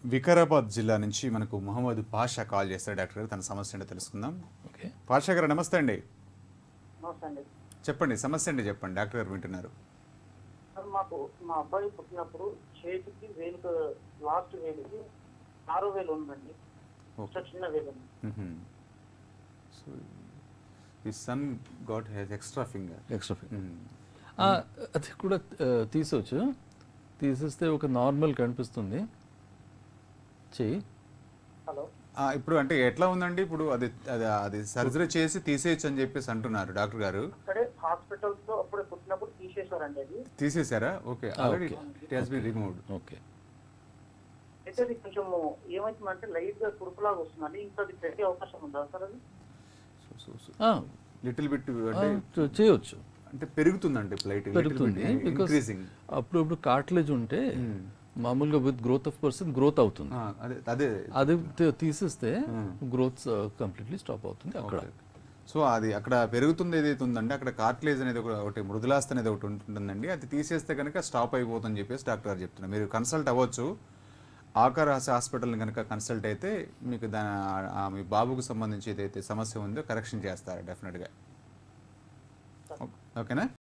వికారాబాద్ జిల్లా నుంచి మనకు మహమ్మద్ పాషా కాల్ చేస్తారు డాక్టర్ గారు తన సమస్య ఏంటో తెలుసుకుందాం ఓకే పాషా గారు నమస్తే అండి నమస్తే అండి చెప్పండి సమస్య అండి చెప్పండి డాక్టర్ గారు వింటున్నారు సార్ మాకు మా అబ్బాయి పుట్టినప్పుడు చేతికి వేలుకు లాస్ట్ వేలుకి ఆరో వేలు ఉందండి ఓకే చాలా చిన్న వేలు ఉంది. సో ఈ son got has extra finger extra అది కూడా ఆ, తీసవచ్చు తీసేస్తే ఒక నార్మల్ కనిపిస్తుంది చెయ్యి హలో ఇప్పుడు అంటే ఎట్లా ఉందండి ఇప్పుడు అది అది అది సర్జరీ చేసి తీసేయచ్చు అని చెప్పేసి అంటున్నారు డాక్టర్ గారు అక్కడే హాస్పిటల్స్ లో అప్పుడే పుట్టినప్పుడు తీసేశారండి అది తీసేశారా okay already it has been removed okay అయితే అది కొంచెం ఏమవుతుందంటే లైట్ గా కురుపులాగా వస్తుందండి ఇంకా అది పెట్టే అవకాశం ఉందా సార్ అది లిటిల్ బిట్ ఆ, అంటే చేయొచ్చు అంటే పెరుగుతుందండి లైట్ పెరుగుతుంది బికాస్ ఇంక్రీజింగ్ అప్పుడప్పుడు కార్టిలేజ్ ఉంటే మామూలుగా with growth of person growth అవుతుంది అదే అదే అది తీ- తీసేస్తే గ్రోత్ కంప్లీట్లీ స్టాప్ అవుతుంది అక్కడ సో అది అక్కడ పెరుగుతుంది ఏదైతే ఉందండి అక్కడ కార్టిలేజ్ అనేది ఒక- ఒకటి మృదులాస్తి అనేది ఒకటి ఉంటుందండి అది తీసేస్తే కనుక స్టాప్ అయిపోతుందని చెప్పేసి డాక్టర్ గారు చెప్తున్నారు మీరు కన్సల్ట్ అవ్వచ్చు ఆకార హాస్పిటల్ని కనుక కన్సల్ట్ అయితే మీకు దాని ఆ- ఆ మీ బాబుకు సంబంధించి ఏదైతే సమస్య ఉందో కరెక్షన్ చేస్తారు డెఫినెట్గా ఓకేనా